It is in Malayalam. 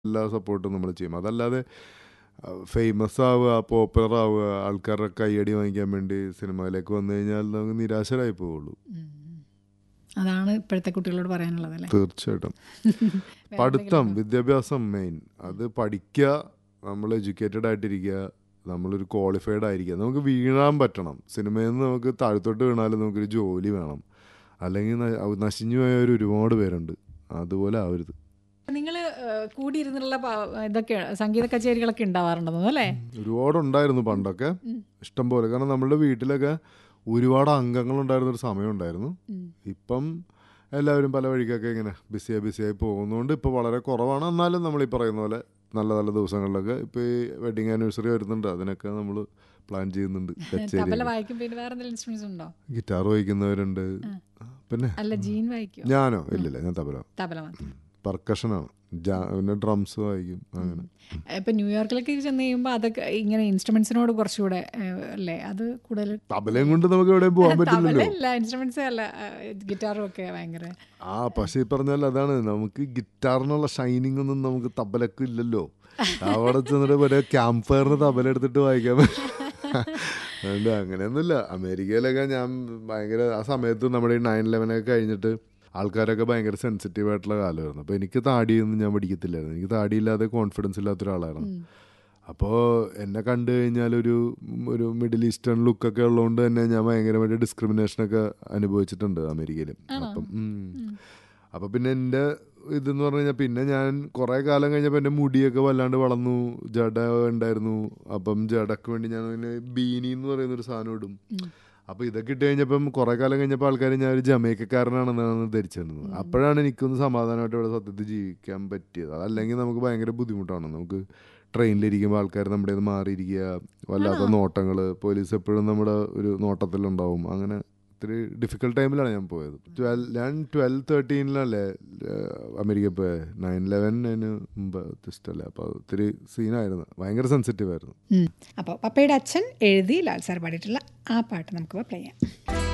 എല്ലാ സപ്പോർട്ടും നമ്മൾ ചെയ്യും അതല്ലാതെ ഫേമസ് ആവുക പോപ്പുലർ ആവുക ആൾക്കാരുടെ കൈയടി വാങ്ങിക്കാൻ വേണ്ടി സിനിമയിലേക്ക് വന്നു കഴിഞ്ഞാൽ നമുക്ക് നിരാശരായി പോവുള്ളൂ അതാണ് ഇപ്പോഴത്തെ കുട്ടികളോട് പറയാനുള്ളത് അല്ലേ തീർച്ചയായിട്ടും പഠിത്തം വിദ്യാഭ്യാസം മെയിൻ അത് പഠിക്കുക നമ്മൾ എഡ്യൂക്കേറ്റഡ് ആയിട്ടിരിക്കുക നമ്മളൊരു ക്വാളിഫൈഡ് ആയിരിക്കുക നമുക്ക് വീഴാൻ പറ്റണം സിനിമയിൽ നിന്ന് നമുക്ക് താഴത്തോട്ട് വീണാലും നമുക്കൊരു ജോലി വേണം അല്ലെങ്കിൽ ന- നശിഞ്ഞു പോയവർ ഒരുപാട് പേരുണ്ട് അതുപോലെ ആവരുത് നിങ്ങൾ കൂടിയിരുന്നുള്ള പ- ഇതൊക്കെ സംഗീത കച്ചേരികളൊക്കെ ഉണ്ടാവാറുണ്ടെന്നു അല്ലേ ഒരുപാടുണ്ടായിരുന്നു പണ്ടൊക്കെ ഇഷ്ടം പോലെ കാരണം നമ്മളുടെ വീട്ടിലൊക്കെ ഒരുപാട് അംഗങ്ങളുണ്ടായിരുന്ന ഒരു സമയം ഉണ്ടായിരുന്നു ഉം. ഇപ്പം എല്ലാവരും പല വഴിക്കൊക്കെ ഇങ്ങനെ ബിസിയായി ബിസിയായി പോകുന്നതുകൊണ്ട് ഇപ്പോൾ വളരെ കുറവാണ് എന്നാലും നമ്മൾ ഈ പറയുന്ന പോലെ നല്ല നല്ല ദിവസങ്ങളിലൊക്കെ ഇപ്പോൾ ഈ വെഡിങ് ആനിവേഴ്സറി വരുന്നുണ്ട് അതിനൊക്കെ നമ്മൾ പ്ലാൻ ചെയ്യുന്നുണ്ട് കച്ചേരി തബല വായിക്കും പിന്നെ വേറെ എന്തെങ്കിലും ഇൻസ്ട്രുമെന്റ്സ് ഉണ്ടോ ഗിറ്റാർ വായിക്കുന്നവരുണ്ട് പിന്നെ അല്ല ജീൻ വായിക്കോ ഞാനോ ഇല്ലില്ല ഞാൻ തബല തബല മാത്രം പെർക്കഷനാണ് പിന്നെ ഡ്രംസ് വായിക്കും അങ്ങനെ ഇപ്പൊ ന്യൂയോർക്കിലൊക്കെ ചെന്ന് കഴിയുമ്പോൾ അതൊക്കെ ഇങ്ങനെ ഇൻസ്ട്രുമെന്റ്സിനോട് കുറച്ചുകൂടെ ഏഹ്, അല്ലേ അത് കൂടുതൽ തബലയും കൊണ്ട് നമുക്ക് എവിടെയും പോകാൻ പറ്റില്ലല്ലോ തബലല്ല ഇൻസ്ട്രുമെന്റ്സ് അല്ല ഗിറ്റാറും ഒക്കെ ഭയങ്കര ആ പക്ഷെ ഈ പറഞ്ഞാൽ അതാണ് നമുക്ക് ഗിറ്റാറിനുള്ള ഷൈനിങ് ഒന്നും നമുക്ക് തബലക്ക് ഇല്ലല്ലോ അവിടെ ചെന്നിട്ട് മറ്റേ ക്യാമ്പ് ഫയറിന് തബല എടുത്തിട്ട് വായിക്കാൻ പറ്റും അതുകൊണ്ട് അങ്ങനെയൊന്നുമില്ല അമേരിക്കയിലൊക്കെ ഞാൻ ഭയങ്കര ആ സമയത്ത് നമ്മുടെ ഈ നയൻ ലെവനൊക്കെ കഴിഞ്ഞിട്ട് ആൾക്കാരൊക്കെ ഭയങ്കര സെൻസിറ്റീവ് ആയിട്ടുള്ള കാലമായിരുന്നു അപ്പോൾ എനിക്ക് താടിയൊന്നും ഞാൻ പഠിക്കത്തില്ലായിരുന്നു എനിക്ക് താടിയില്ലാതെ കോൺഫിഡൻസ് ഇല്ലാത്ത ഒരാളായിരുന്നു അപ്പോൾ എന്നെ കണ്ടു കഴിഞ്ഞാൽ ഒരു ഒരു മിഡിൽ ഈസ്റ്റേൺ ലുക്കൊക്കെ ഉള്ളതുകൊണ്ട് തന്നെ ഞാൻ ഭയങ്കരമായിട്ട് ഡിസ്ക്രിമിനേഷനൊക്കെ അനുഭവിച്ചിട്ടുണ്ട് അമേരിക്കയിൽ അപ്പം ഉം. അപ്പം പിന്നെ എൻ്റെ ഇതെന്ന് പറഞ്ഞു കഴിഞ്ഞാൽ പിന്നെ ഞാൻ കുറേ കാലം കഴിഞ്ഞപ്പോൾ എൻ്റെ മുടിയൊക്കെ വല്ലാണ്ട് വളർന്നു ജട ഉണ്ടായിരുന്നു അപ്പം ജടക്ക് വേണ്ടി ഞാൻ പിന്നെ ബീനി എന്ന് പറയുന്ന ഒരു സാധനം ഇടും അപ്പോൾ ഇതൊക്കെ ഇട്ട് കഴിഞ്ഞപ്പം കുറേ കാലം കഴിഞ്ഞപ്പോൾ ആൾക്കാർ ഞാൻ ഒരു ജമൈക്കക്കാരനാണെന്നാണ് ധരിച്ചിരുന്നത് അപ്പോഴാണ് എനിക്കൊന്ന് സമാധാനമായിട്ട് ഇവിടെ സത്യത്തിൽ ജീവിക്കാൻ പറ്റിയത് അതല്ലെങ്കിൽ നമുക്ക് ഭയങ്കര ബുദ്ധിമുട്ടാണ് നമുക്ക് ട്രെയിനിലിരിക്കുമ്പോൾ ആൾക്കാർ നമ്മുടെ നിന്ന് മാറിയിരിക്കുക വല്ലാത്ത നോട്ടങ്ങൾ പോലീസ് എപ്പോഴും നമ്മുടെ ഒരു നോട്ടത്തിലുണ്ടാവും അങ്ങനെ ഇത്തിരി ഡിഫിക്കൽട്ട് ടൈമിലാണ് ഞാൻ പോയത് ട്വൽവ് ഞാൻ ട്വൽവ് തേർട്ടീനിലല്ലേ അമേരിക്ക പോയത് നയൻ ലെവൻ അതിന് മുമ്പ് ഇഷ്ടമല്ലേ അപ്പോൾ ഒത്തിരി സീനായിരുന്നു ഭയങ്കര സെൻസിറ്റീവ് ആയിരുന്നു അപ്പോൾ പപ്പയുടെ അച്ഛൻ എഴുതി ലാൽ സാർ പാടിയിട്ടുള്ള ആ പാട്ട് നമുക്ക് പ്ലേ ചെയ്യാം